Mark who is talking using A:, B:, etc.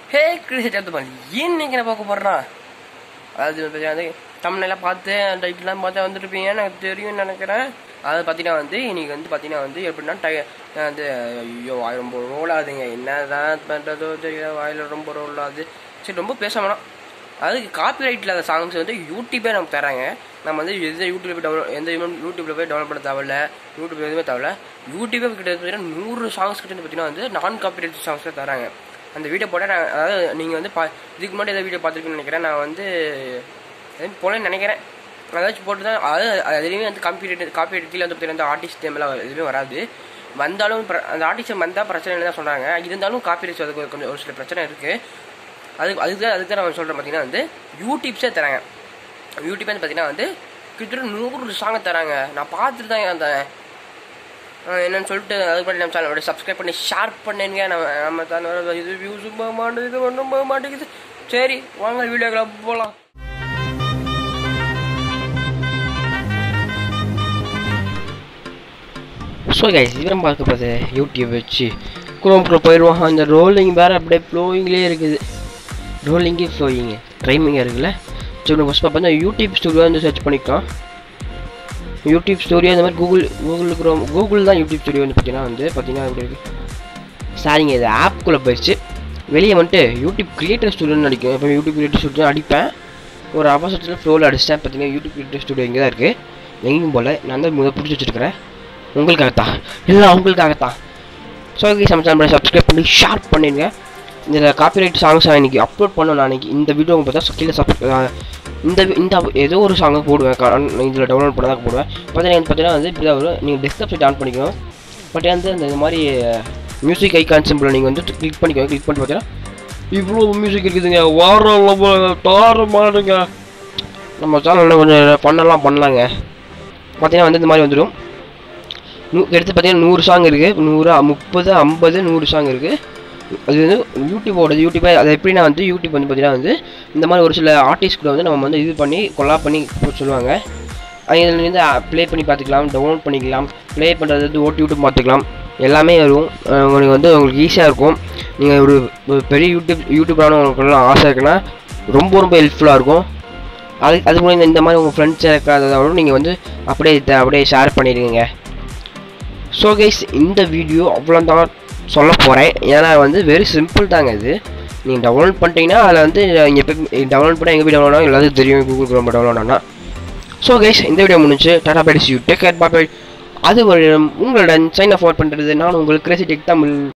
A: ஹே கிரிஸ் சேர்த்து இன்னைக்கு நான் பார்க்க போடுறான் அதாவது பார்த்தீங்கன்னா வந்து தமிழ்லாம் பார்த்து டைட்லாம் பார்த்து வந்துருப்பீங்க எனக்கு தெரியும்னு நினைக்கிறேன் அது பார்த்தீங்கன்னா வந்து இன்னைக்கு வந்து பார்த்தீங்கன்னா வந்து எப்படின்னா டை வந்து ஐயோ வாய் ரொம்ப ரோல் ஆகுதுங்க என்னதான் பண்ணுறதோ தெரியல வாயில் ரொம்ப ரோல் ஆகுது சரி ரொம்ப பேச வேணாம் அதுக்கு காப்பி ரைட் இல்லாத சாங்ஸ் வந்து யூடியூபே நமக்கு தராங்க நம்ம வந்து எந்த யூடியூப்ல போய் டவுன்லோட் எந்த யூடியூப்ல போய் டவுன்லோட் பண்ண தேவையில்ல யூடியூப்ல எதுவுமே தேவையில்ல யூடியூபே கிட்ட பார்த்தீங்கன்னா நூறு சாங்ஸ் கிட்ட பார்த்தீங்கன்னா வந்து நான் காப்பி ரைட் சாங்ஸ் தராங்க அந்த வீடியோ போட்டால் நான் அதாவது நீங்கள் வந்து பா இதுக்கு முன்னாடி ஏதாவது வீடியோ பார்த்துருக்கீங்கன்னு நினைக்கிறேன் நான் வந்து எதுவும் போலன்னு நினைக்கிறேன் அதாச்சும் போட்டு தான் அதாவது அதுலேயுமே வந்து காப்பி காப்பி கீழே வந்து பார்த்தீங்கன்னா ஆர்டிஸ்ட் டைம்லாம் எதுவுமே வராது வந்தாலும் பிர- அந்த ஆர்டிஸ்ட் வந்தால் பிரச்சனை இல்லை தான் சொன்னாங்க இருந்தாலும் காப்பி ரைட்ஸ் அதுக்கு கொஞ்சம் ஒரு சில பிரச்சனை இருக்குது அதுக்கு அதுக்கு தான் அதுக்கு தான் நான் சொல்கிறேன் பார்த்தீங்கன்னா வந்து யூடியூப்ஸே தராங்க யூடியூப் வந்து பார்த்தீங்கன்னா வந்து கிட்டத்தட்ட நூறு சாங்கை தராங்க நான் பார்த்துட்டு தான் இருந்தேன் ஆஹ் என்னன்னு சொல்லிட்டு அதுக்கு முன்னாடி நம்ம சேனல் சப்ஸ்கிரைப் பண்ணி ஷேர் பண்ணுங்க நம்ம நம்ம சேனல் இது வியூஸும் போக மாட்டேங்குது ஒன்றும் போக மாட்டேங்குது சரி வாங்க வீடியோக்குள்ள போகலாம் ஸோ கைஸ் இவரம் பார்க்க போது யூடியூப் வச்சு குரோம்குள்ளே போயிடுவோம் அந்த ரோலிங் வேறு அப்படியே ஃப்ளோயிங்லேயே இருக்குது ரோலிங்கு ஃப்ளோயிங்கு ட்ரைமிங்காக இருக்குல்ல சரி நம்ம ஃபஸ்ட் பார்த்தா யூடியூப் ஸ்டுடியோ வந்து சர்ச் பண்ணிக்கலாம் யூடியூப் ஸ்டோரியோ இந்த மாதிரி கூகுள் கூகுள் குரோம் கூகுள் தான் யூடியூப் ஸ்டுடியோ வந்து பார்த்தீங்கன்னா வந்து பார்த்தீங்கன்னா எப்படி இருக்குது சாரிங்க இது ஆப்குள்ளே போயிடுச்சு வெளியே வந்துட்டு யூடியூப் கிரியேட்டர் ஸ்டுடியோன்னு அடிக்கும் இப்போ யூடியூப் கிரியேட்டர் ஸ்டுடியோ அடிப்பேன் ஒரு அவசரத்தில் ஃப்ளோவில் அடிச்சிட்டேன் பார்த்தீங்கன்னா யூடியூப் கிரியேட்டர் ஸ்டுடியோ இங்கே தான் இருக்குது எங்கேயும் போல் நான் தான் முதல் பிடிச்சி வச்சுருக்கிறேன் உங்களுக்காகத்தான் எல்லாம் உங்களுக்காகத்தான் ஸோ நம்ம சேனல் சப்ஸ்கிரைப் பண்ணி ஷேர் பண்ணிடுங்க இந்த காப்பிரைட் சாங்ஸ் இன்னைக்கு அப்லோட் பண்ண நான் இன்னைக்கு இந்த வீடியோ பார்த்தா கீழே சப் இந்த இந்த ஏதோ ஒரு சாங்கை போடுவேன் இதில் டவுன்லோட் பண்ண தான் போடுவேன் பார்த்தீங்கன்னா பார்த்தீங்கன்னா வந்து இப்படி தான் வரும் நீங்கள் டெஸ்க்டாப் சைட் ஆன் பண்ணிக்கணும் பட் வந்து இந்த இந்த மாதிரி மியூசிக் ஐகான் சிம்பிளை நீங்கள் வந்து கிளிக் பண்ணிக்கோங்க கிளிக் பண்ணி பார்த்தீங்கன்னா இவ்வளோ மியூசிக் இருக்குதுங்க வாரம் தார மாடுங்க நம்ம சேனலில் கொஞ்சம் பண்ணலாம் பண்ணலாங்க பார்த்தீங்கன்னா வந்து இந்த மாதிரி வந்துடும் நூ எடுத்து பார்த்தீங்கன்னா நூறு சாங் இருக்குது நூறு முப்பது ஐம்பது நூறு சாங் இருக்குது அது வந்து யூடியூபோட யூடியூப்பை அது எப்படின்னா வந்து யூடியூப் வந்து பார்த்தீங்கன்னா வந்து இந்த மாதிரி ஒரு சில ஆர்டிஸ்ட் கூட வந்து நம்ம வந்து இது பண்ணி கொலா பண்ணி போட சொல்லுவாங்க அதில் வந்து ப்ளே பண்ணி பார்த்துக்கலாம் டவுன்லோட் பண்ணிக்கலாம் ப்ளே பண்ணுறது வந்து ஓட்டி யூடியூப் பார்த்துக்கலாம் எல்லாமே வரும் அஹ் உங்களுக்கு வந்து உங்களுக்கு ஈஸியாக இருக்கும் நீங்கள் ஒரு ஒரு பெரிய யூடியூப் யூடியூபரான உங்களுக்கு ஆசை இருக்குன்னா ரொம்ப ரொம்ப ஹெல்ப்ஃபுல்லாக இருக்கும் அது அது கூட இந்த- இந்த மாதிரி உங்கள் ஃப்ரெண்ட்ஸ் இருக்கிறதோட நீங்கள் வந்து அப்படியே இதை அப்படியே ஷேர் பண்ணிடுங்க ஸோ கைஸ் இந்த வீடியோ அவ்வளோ தான் சொல்ல போகிறேன் ஏன்னா வந்து வெரி சிம்பிள் தாங்க இது நீங்கள் டவுன்லோட் பண்ணிட்டீங்கன்னா அதில் வந்து இங்கே போய் டவுன்லோட் பண்ணால் எங்கே போய் டவுன்லோட் ஆகும் எல்லாத்துக்கும் தெரியும் கூகுள் குரோம் டவுன்லோட் ஆனால் ஸோ கைஸ் இந்த வீடியோ முடிஞ்சு ta-ta bye this you take care bye அது ஒரு உங்களுடன் சைன் ஆஃப் பண்ணுறது நான் உங்களுக்கு கிரேசி டெக் தமிழ்